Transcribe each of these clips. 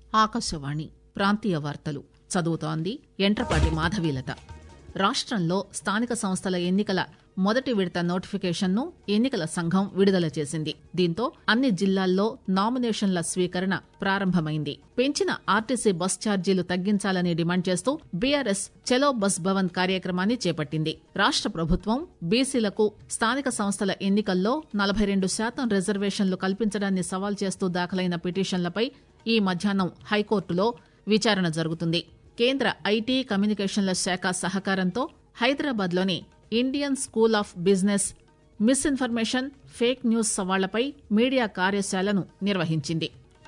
ఆకాశవాణి ప్రాంతీయ వార్తలు చదువుతోంది ఎంట్రపాటి మాధవీలత రాష్టంలో స్థానిక సంస్థల ఎన్నికల మొదటి విడత నోటిఫికేషన్ను ఎన్నికల సంఘం విడుదల చేసింది దీంతో అన్ని జిల్లాల్లో నామినేషన్ల స్వీకరణ ప్రారంభమైంది పెంచిన ఆర్టీసీ బస్ ఛార్జీలు తగ్గించాలని డిమాండ్ చేస్తూ బీఆర్ఎస్ చలో బస్ భవన్ కార్యక్రమాన్ని చేపట్టింది రాష్ట ప్రభుత్వం బీసీలకు స్థానిక సంస్థల ఎన్నికల్లో నలభై రెండు శాతం రిజర్వేషన్లు కల్పించడాన్ని సవాల్ చేస్తూ దాఖలైన పిటిషన్లపై ఈ మధ్యాహ్నం హైకోర్టులో విచారణ జరుగుతుంది కేంద్ర ఐటీ కమ్యూనికేషన్ల శాఖ సహకారంతో హైదరాబాద్లోని Indian school of business misinformation fake news సవాళ్లపై మీడియా కార్యశాలను నిర్వహించింది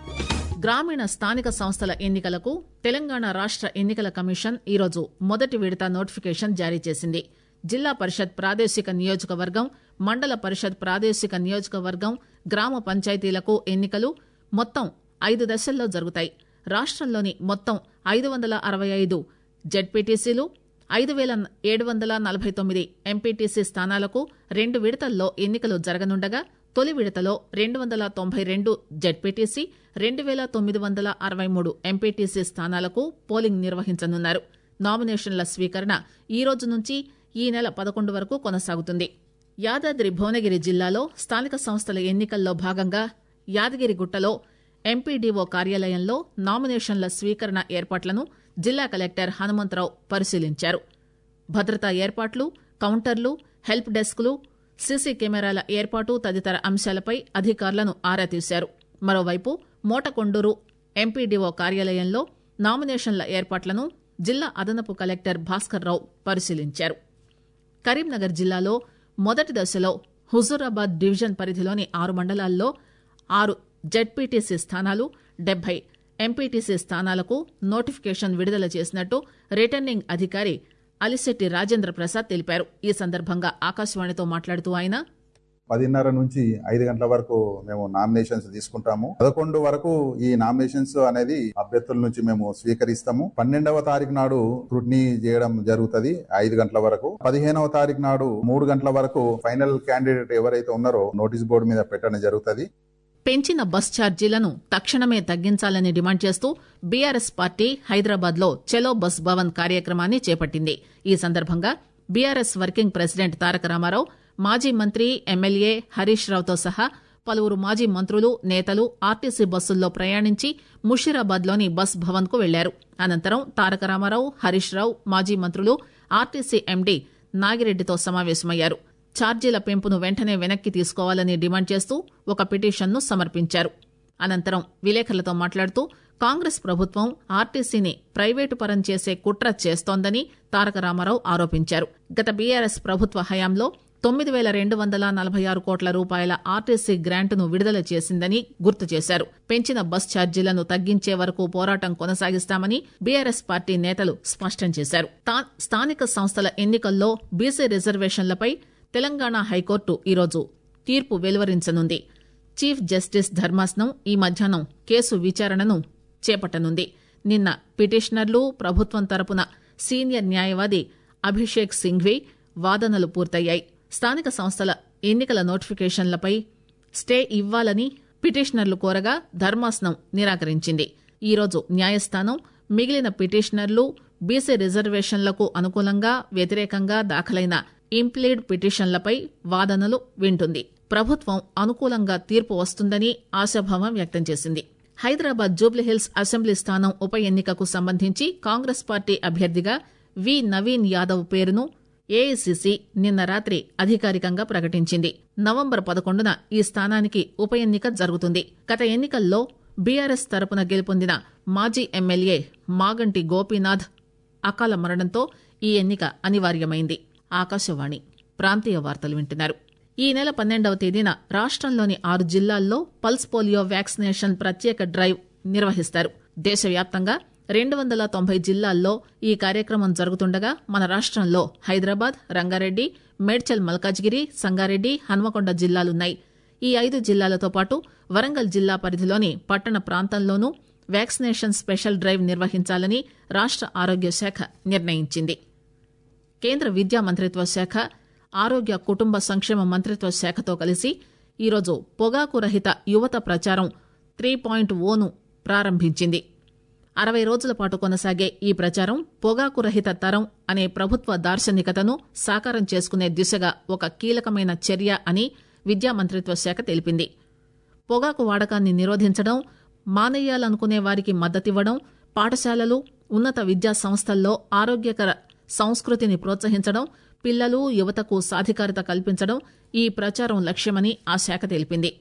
గ్రామీణ స్థానిక సంస్థల ఎన్నికలకు తెలంగాణ రాష్ట ఎన్నికల కమిషన్ ఈరోజు మొదటి విడత నోటిఫికేషన్ జారీ చేసింది జిల్లా పరిషత్ ప్రాదేశిక నియోజకవర్గం మండల పరిషత్ ప్రాదేశిక నియోజకవర్గం గ్రామ పంచాయతీలకు ఎన్నికలు మొత్తం ఐదు దశల్లో జరుగుతాయి రాష్టంలోని మొత్తం ఐదు వందల అరవై ఐదు జెడ్పీటీసీలు ఐదు వేల ఏడు వందల నలభై తొమ్మిది ఎంపీటీసీ స్థానాలకు రెండు విడతల్లో ఎన్నికలు జరగనుండగా తొలి విడతలో రెండు వందల తొంభై రెండు జెడ్పీటీసీ రెండు వేల తొమ్మిది వందల అరవై మూడు ఎంపీటీసీ స్థానాలకు పోలింగ్ నిర్వహించనున్నారు నామినేషన్ల స్వీకరణ ఈ రోజు నుంచి ఈ నెల పదకొండు వరకు కొనసాగుతుంది యాదాద్రి భువనగిరి జిల్లాలో స్థానిక సంస్థల ఎన్నికల్లో భాగంగా యాదగిరిగుట్టలో ఎంపీడీఓ కార్యాలయంలో నామినేషన్ల స్వీకరణ ఏర్పాట్లను జిల్లా కలెక్టర్ హనుమంతరావు పరిశీలించారు భద్రతా ఏర్పాట్లు కౌంటర్లు హెల్ప్ డెస్క్లు సీసీ కెమెరాల ఏర్పాటు తదితర అంశాలపై అధికారులను ఆరా తీశారు మరోవైపు మోటకొండూరు ఎంపీడీఓ కార్యాలయంలో నామినేషన్ల ఏర్పాట్లను జిల్లా అదనపు కలెక్టర్ భాస్కర్ రావు పరిశీలించారు కరీంనగర్ జిల్లాలో మొదటి దశలో హుజూరాబాద్ డివిజన్ పరిధిలోని ఆరు మండలాల్లో ఆరు జెడ్పీటీసీ స్థానాలు డెబ్బై ఎంపీటీసీ స్థానాలకు నోటిఫికేషన్ విడుదల చేసినట్టు రిటర్నింగ్ అధికారి అలిశెట్టి రాజేంద్ర ప్రసాద్ తెలిపారు ఈ సందర్భంగా ఆకాశవాణితో మాట్లాడుతూ ఆయన పదిన్నర నుంచి ఐదు గంటల వరకు మేము నామినేషన్స్ తీసుకుంటాము పదకొండు వరకు ఈ నామినేషన్స్ అనేది అభ్యర్థుల నుంచి మేము స్వీకరిస్తాము పన్నెండవ తారీఖు నాడు స్క్రూటినీ చేయడం జరుగుతుంది ఐదు గంటల వరకు పదిహేనవ తారీఖు నాడు మూడు గంటల వరకు ఫైనల్ క్యాండిడేట్ ఎవరైతే ఉన్నారో నోటీస్ బోర్డు మీద పెట్టడం జరుగుతుంది పెంచిన బస్ ఛార్జీలను తక్షణమే తగ్గించాలని డిమాండ్ చేస్తూ బీఆర్ఎస్ పార్టీ హైదరాబాద్ లో చలో బస్ భవన్ కార్యక్రమాన్ని చేపట్టింది ఈ సందర్భంగా BRS working president Taraka Rama Rao మాజీ మంత్రి ఎమ్మెల్యే హరీష్ రావుతో సహా పలువురు మాజీ మంత్రులు నేతలు ఆర్టీసీ బస్సుల్లో ప్రయాణించి ముషీరాబాద్ లోని బస్ భవన్ కు వెళ్లారు అనంతరం తారక రామారావు హరీష్ రావు మాజీ మంత్రులు ఆర్టీసీ ఎండీ నాగిరెడ్డితో సమావేశమయ్యారు ఛార్జీల పెంపును వెంటనే వెనక్కి తీసుకోవాలని డిమాండ్ చేస్తూ ఒక పిటిషన్ను సమర్పించారు అనంతరం విలేకరులతో మాట్లాడుతూ కాంగ్రెస్ ప్రభుత్వం ఆర్టీసీని ప్రైవేటు పరం చేసే కుట్ర చేస్తోందని తారక రామారావు ఆరోపించారు గత బీఆర్ఎస్ ప్రభుత్వ హయాంలో తొమ్మిది వేల రెండు వందల నలభై ఆరు కోట్ల రూపాయల ఆర్టీసీ గ్రాంటును విడుదల చేసిందని గుర్తు చేశారు పెంచిన బస్ ఛార్జీలను తగ్గించే వరకు పోరాటం కొనసాగిస్తామని బీఆర్ఎస్ పార్టీ నేతలు స్పష్టం చేశారు స్థానిక సంస్థల ఎన్నికల్లో బీసీ రిజర్వేషన్లపై తెలంగాణ హైకోర్టు ఈరోజు తీర్పు వెలువరించనుంది చీఫ్ జస్టిస్ ధర్మాసనం ఈ మధ్యాహ్నం కేసు విచారణను చేపట్టనుంది నిన్న పిటిషనర్లు ప్రభుత్వం తరపున సీనియర్ న్యాయవాది అభిషేక్ సింఘ్వి వాదనలు పూర్తయ్యాయి స్థానిక సంస్థల ఎన్నికల నోటిఫికేషన్లపై స్టే ఇవ్వాలని పిటిషనర్లు కోరగా ధర్మాసనం నిరాకరించింది ఈరోజు న్యాయస్థానం మిగిలిన పిటిషనర్లు బీసీ రిజర్వేషన్లకు అనుకూలంగా వ్యతిరేకంగా దాఖలైన ఇంప్లీడ్ పిటిషన్లపై వాదనలు వింటుంది ప్రభుత్వం అనుకూలంగా తీర్పు వస్తుందని ఆశాభావం వ్యక్తం చేసింది హైదరాబాద్ జూబ్లీహిల్స్ అసెంబ్లీ స్థానం ఉప ఎన్నికకు సంబంధించి కాంగ్రెస్ పార్టీ అభ్యర్థిగా వి నవీన్ యాదవ్ పేరును ఏఐసిసి నిన్న రాత్రి అధికారికంగా ప్రకటించింది నవంబర్ పదకొండున ఈ స్థానానికి ఉప ఎన్నిక జరుగుతుంది గత ఎన్నికల్లో బీఆర్ఎస్ తరపున గెలుపొందిన మాజీ ఎమ్మెల్యే మాగంటి గోపీనాథ్ అకాల మరణంతో ఈ ఎన్నిక అనివార్యమైంది ఆకాశవాణి ప్రాంతీయ వార్తలు వింటున్నారు ఈ నెల పన్నెండవ తేదీన రాష్టంలోని ఆరు జిల్లాల్లో పల్స్ పోలియో వ్యాక్సినేషన్ ప్రత్యేక డ్రైవ్ నిర్వహిస్తారు దేశవ్యాప్తంగా రెండు వందల తొంభై జిల్లాల్లో ఈ కార్యక్రమం జరుగుతుండగా మన రాష్టంలో హైదరాబాద్ రంగారెడ్డి మేడ్చల్ మల్కాజ్గిరి సంగారెడ్డి హన్మకొండ జిల్లాలున్నాయి ఈ ఐదు జిల్లాలతో పాటు వరంగల్ జిల్లా పరిధిలోని పట్టణ ప్రాంతంలోనూ వ్యాక్సినేషన్ స్పెషల్ డ్రైవ్ నిర్వహించాలని రాష్ట ఆరోగ్య శాఖ నిర్ణయించింది కేంద్ర విద్యా మంత్రిత్వ శాఖ ఆరోగ్య కుటుంబ సంక్షేమ మంత్రిత్వ శాఖతో కలిసి ఈరోజు పొగాకు రహిత యువత ప్రచారం త్రీ పాయింట్ ఓను ప్రారంభించింది అరవై రోజుల పాటు కొనసాగే ఈ ప్రచారం పొగాకు రహిత తరం అనే ప్రభుత్వ దార్శనికతను సాకారం చేసుకునే దిశగా ఒక కీలకమైన చర్య అని విద్యా మంత్రిత్వ శాఖ తెలిపింది పొగాకు వాడకాన్ని నిరోధించడం మానేయాలనుకునే వారికి మద్దతివ్వడం పాఠశాలలు ఉన్నత విద్యా సంస్థల్లో ఆరోగ్యకర సంస్కృతిని ప్రోత్సహించడం పిల్లలు యువతకు సాధికారత కల్పించడం ఈ ప్రచారం లక్ష్యమని ఆ శాఖ తెలిపింది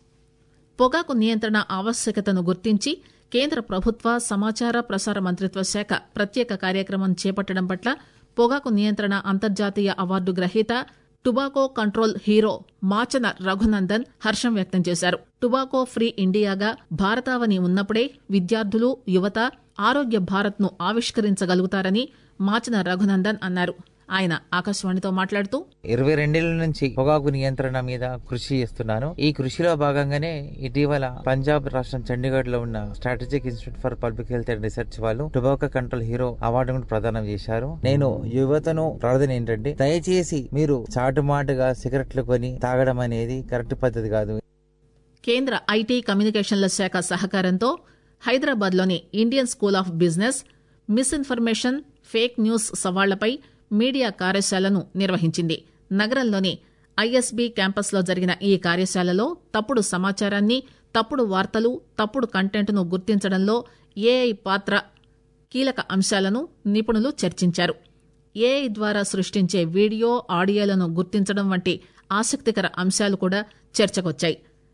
పొగాకు నియంత్రణ ఆవశ్యకతను గుర్తించి కేంద్ర ప్రభుత్వ సమాచార ప్రసార మంత్రిత్వ శాఖ ప్రత్యేక కార్యక్రమం చేపట్టడం పట్ల పొగాకు నియంత్రణ అంతర్జాతీయ అవార్డు గ్రహీత tobacco control hero Machana Raghunandan హర్షం వ్యక్తం చేశారు టుబాకో ఫ్రీ ఇండియాగా భారతావని ఉన్నప్పుడే విద్యార్థులు యువత ఆరోగ్య భారత్ను ఆవిష్కరించగలుగుతారని మాచన రఘునందన్ అన్నారు ఆయన ఆకాశవాణితో మాట్లాడుతూ ఇరవై రెండేళ్ల నుంచి పొగాకు నియంత్రణ మీద కృషి చేస్తున్నాను ఈ కృషిలో భాగంగానే ఇటీవల పంజాబ్ రాష్ట్రం చండీగఢ్ లో ఉన్న strategic institute for public health and research వాళ్ళు టొబాకో కంట్రోల్ హీరో అవార్డును ప్రదానం చేశారు నేను యువతను ప్రార్థన ఏంటంటే దయచేసి మీరు చాటుమాటుగా సిగరెట్లు కొని తాగడం అనేది కరెక్ట్ పద్ధతి కాదు కేంద్ర ఐటీ కమ్యూనికేషన్ల శాఖ సహకారంతో హైదరాబాద్లోని Indian school of business misinformation fake news సవాళ్లపై మీడియా కార్యశాలను నిర్వహించింది నగరంలోని ఐఎస్బీ క్యాంపస్లో జరిగిన ఈ కార్యశాలలో తప్పుడు సమాచారాన్ని తప్పుడు వార్తలు తప్పుడు కంటెంట్ను గుర్తించడంలో ఏఐ పాత్ర కీలక అంశాలను నిపుణులు చర్చించారు ఏఐ ద్వారా సృష్టించే వీడియో ఆడియోలను గుర్తించడం వంటి ఆసక్తికర అంశాలు కూడా చర్చకొచ్చాయి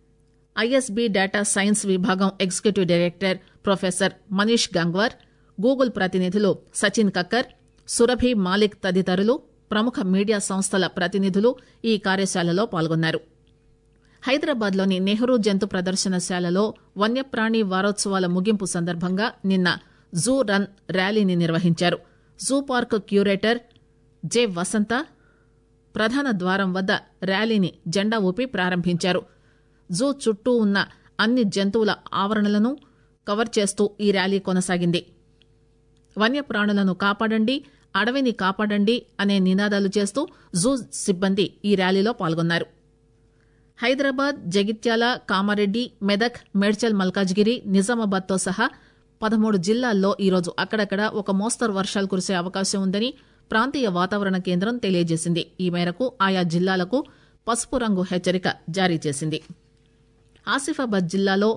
ఐఎస్బీ డేటా సైన్స్ విభాగం executive director professor Manish Gangwar Google ప్రతినిధులు సచిన్ కక్కర్ సురభి మాలిక్ తదితరులు ప్రముఖ మీడియా సంస్థల ప్రతినిధులు ఈ కార్యశాలలో పాల్గొన్నారు హైదరాబాద్లోని నెహ్రూ జంతు ప్రదర్శనశాలలో వన్యప్రాణి వారోత్సవాల ముగింపు సందర్భంగా నిన్న జూ రన్ ర్యాలీని నిర్వహించారు zoo park curator J Vasantha ప్రధాన ద్వారం వద్ద ర్యాలీని జెండా ఊపి ప్రారంభించారు జూ చుట్టూ ఉన్న అన్ని జంతువుల ఆవరణలను కవర్ చేస్తూ ఈ ర్యాలీ కొనసాగింది వన్యప్రాణులను కాపాడండి అడవిని కాపాడండి అనే నినాదాలు చేస్తూ జూ సిబ్బంది ఈ ర్యాలీలో పాల్గొన్నారు హైదరాబాద్ జగిత్యాల కామారెడ్డి మెదక్ మేడ్చల్ మల్కాజ్గిరి నిజామాబాద్తో సహా పదమూడు జిల్లాల్లో ఈరోజు అక్కడక్కడ ఒక మోస్తరు వర్షాలు కురిసే అవకాశం ఉందని ప్రాంతీయ వాతావరణ కేంద్రం తెలియజేసింది ఈ మేరకు ఆయా జిల్లాలకు పసుపు రంగు హెచ్చరిక జారీ చేసింది ఆసిఫాబాద్ జిల్లాలో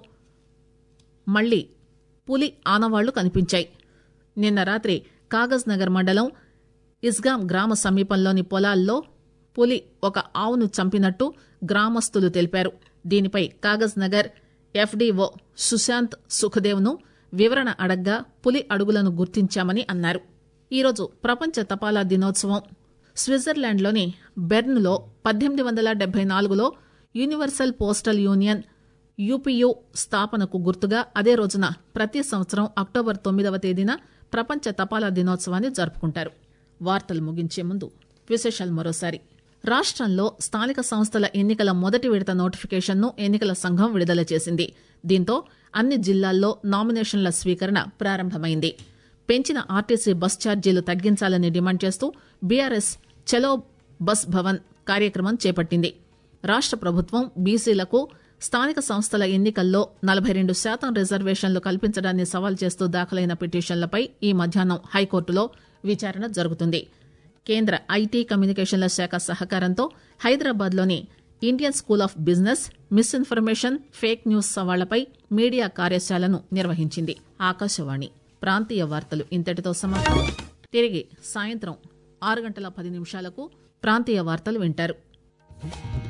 మళ్లీ పులి ఆనవాళ్లు కనిపించాయి నిన్న రాత్రి కాగజ్ నగర్ మండలం ఇస్గాం గ్రామ సమీపంలోని పొలాల్లో పులి ఒక ఆవును చంపినట్టు గ్రామస్తులు తెలిపారు దీనిపై కాగజ్ నగర్ ఎఫ్డీఓ సుశాంత్ సుఖదేవ్ను వివరణ అడగ్గా పులి అడుగులను గుర్తించామని అన్నారు ఈరోజు ప్రపంచ తపాలా దినోత్సవం స్విట్జర్లాండ్లోని బెర్న్లో పద్దెనిమిది వందల డెబ్బై నాలుగులో యూనివర్సల్ పోస్టల్ యూనియన్ యూపీయూ స్థాపనకు గుర్తుగా అదే రోజున ప్రతి సంవత్సరం అక్టోబర్ తొమ్మిదవ తేదీన ప్రపంచ తపాలా దినోత్సవాన్ని జరుపుకుంటారు వార్తలు ముగించే ముందు విశేషాలు మరోసారి రాష్ట్రంలో స్థానిక సంస్థల ఎన్నికల మొదటి విడత నోటిఫికేషన్ను ఎన్నికల సంఘం విడుదల చేసింది దీంతో అన్ని జిల్లాల్లో నామినేషన్ల స్వీకరణ ప్రారంభమైంది పెంచిన ఆర్టీసీ బస్ ఛార్జీలు తగ్గించాలని డిమాండ్ చేస్తూ బీఆర్ఎస్ చలో బస్ భవన్ కార్యక్రమం చేపట్టింది రాష్ట్ర ప్రభుత్వం బీసీలకు స్థానిక సంస్థల ఎన్నికల్లో నలభై రెండు శాతం రిజర్వేషన్లు కల్పించడాన్ని సవాల్ చేస్తూ దాఖలైన పిటిషన్లపై ఈ మధ్యాహ్నం హైకోర్టులో విచారణ జరుగుతుంది కేంద్ర ఐటీ కమ్యూనికేషన్ల శాఖ సహకారంతో హైదరాబాద్లోని Indian school of business misinformation fake news సవాళ్లపై మీడియా కార్యశాలను నిర్వహించింది ఆకాశవాణి ప్రాంతీయ వార్తలు ఇంతటితో సమాప్తం తిరిగి సాయంత్రం ఆరు గంటల పది నిమిషాలకు ప్రాంతీయ వార్తలు వింటారు